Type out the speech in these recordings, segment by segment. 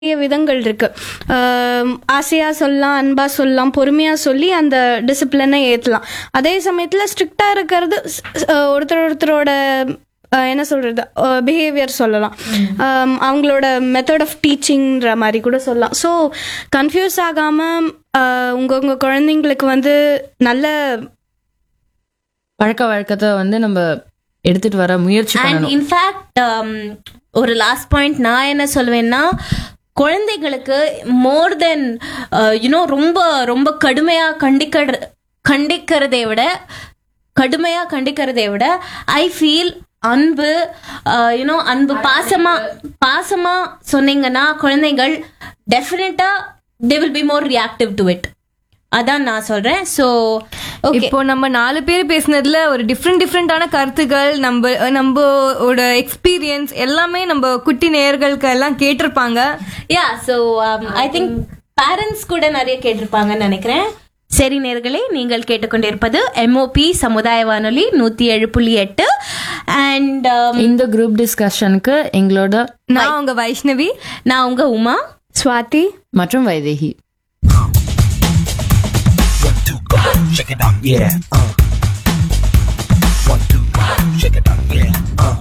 நிறைய விதங்கள் இருக்கு ஆம், ஆசையா சொல்லலாம் அன்பா சொல்லலாம் பொறுமையா சொல்லி அந்த டிசிப்ளினை ஏத்தலாம் அதே சமயத்துல ஸ்ட்ரிக்டா இருக்கிறது ஸ்- ஸ்- ஒருத்தர் ஒருத்தரோட அஹ், என்ன சொல்றது பிஹேவியர் சொல்லலாம் ஆம், அவங்களோட மெத்தட் ஆஃப் டீச்சிங்ன்ற மாதிரி கூட சொல்லலாம் ஸோ கன்ஃபியூஸ் ஆகாம அஹ், உங்க உங்க குழந்தைங்களுக்கு வந்து நல்ல பழக்க வழக்கத்தை வந்து நம்ம எடுத்துட்டு வர முயற்சி அண்ட் பண்ணணும் இன்ஃபேக்ட் ஒரு லாஸ்ட் பாயிண்ட் நான் என்ன சொல்வேன்னா குழந்தைங்களுக்கு மோர் தென் யூனோ ரொம்ப ரொம்ப கடுமையா கண்டிக்கிற கண்டிக்கிறதை விட கடுமையா கண்டிக்கிறதை விட ஐ ஃபீல் அன்பு யூனோ அன்பு பாசமா பாசமா சொன்னீங்கன்னா குழந்தைகள் டெஃபினட்டா they will be more reactive to it அதான் நான் சொல்றேன் ஸோ ஓகே இப்போ நம்ம நாலு பேர் பேசினதுல ஒரு டிஃப்ரெண்ட் டிஃப்ரெண்டான கருத்துக்கள் நம்ம நம்மளோட எக்ஸ்பீரியன்ஸ் எல்லாமே நம்ம குட்டி நேயர்களுக்கு எல்லாம் கேட்டிருப்பாங்க yeah so I think parents கூட நிறைய கேட்டிருப்பாங்கன்னு நினைக்கிறேன் சரி நேர்களே நீங்கள் கேட்டுக்கொண்டிருப்பது எம்ஓபி சமுதாய வானொலி நூத்தி ஏழு புள்ளி எட்டு அண்ட் இந்த குரூப் டிஸ்கஷனுக்கு எங்களோட நான் உங்க வைஷ்ணவி நான் உங்க உமா சுவாதி மற்றும் Vaidehi Check it out, yeah. Uh. One, two, check it out, yeah. Uh.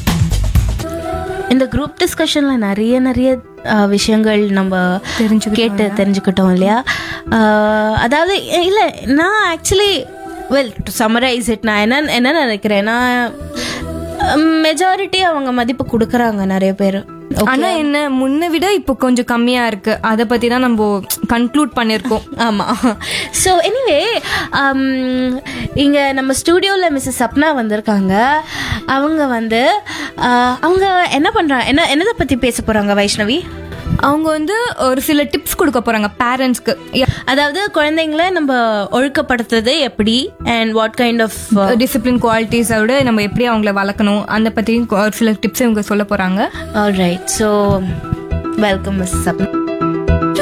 இந்த குரூப் டிஸ்கஷன்ல நிறைய நிறைய அஹ், விஷயங்கள் நம்ம கேட்டு தெரிஞ்சுக்கிட்டோம் இல்லையா அஹ், அதாவது இல்ல நான் actually well to summarize it நான் என்ன என்ன நினைக்கிறேன்னா மெஜாரிட்டி அவங்க மதிப்பு கொடுக்கறாங்க நிறைய பேர் ஆனா என்ன முன்ன விட இப்போ கொஞ்சம் கம்மியா இருக்கு அத பத்தி தான் நம்ம கன்க்ளூட் பண்ணிருக்கோம் ஆமா ஸோ எனிவே இங்க நம்ம ஸ்டூடியோல மிஸ்ஸஸ் சப்னா வந்திருக்காங்க அவங்க வந்து அஹ், அவங்க என்ன பண்றாங்க என்ன என்னதை பத்தி பேச போறாங்க வைஷ்ணவி அவங்க வந்து ஒரு சில டிப்ஸ் கொடுக்க போறாங்க பேரண்ட்ஸ்க்கு அதாவது குழந்தைங்கள நம்ம ஒழுக்கப்படுத்துறது எப்படி and what kind of discipline குவாலிட்டிஸோட நம்ம எப்படி அவங்கள வளர்க்கணும் அந்த பத்தியும் ஒரு சில டிப்ஸ் இவங்க சொல்ல போறாங்க right so welcome miss Sapna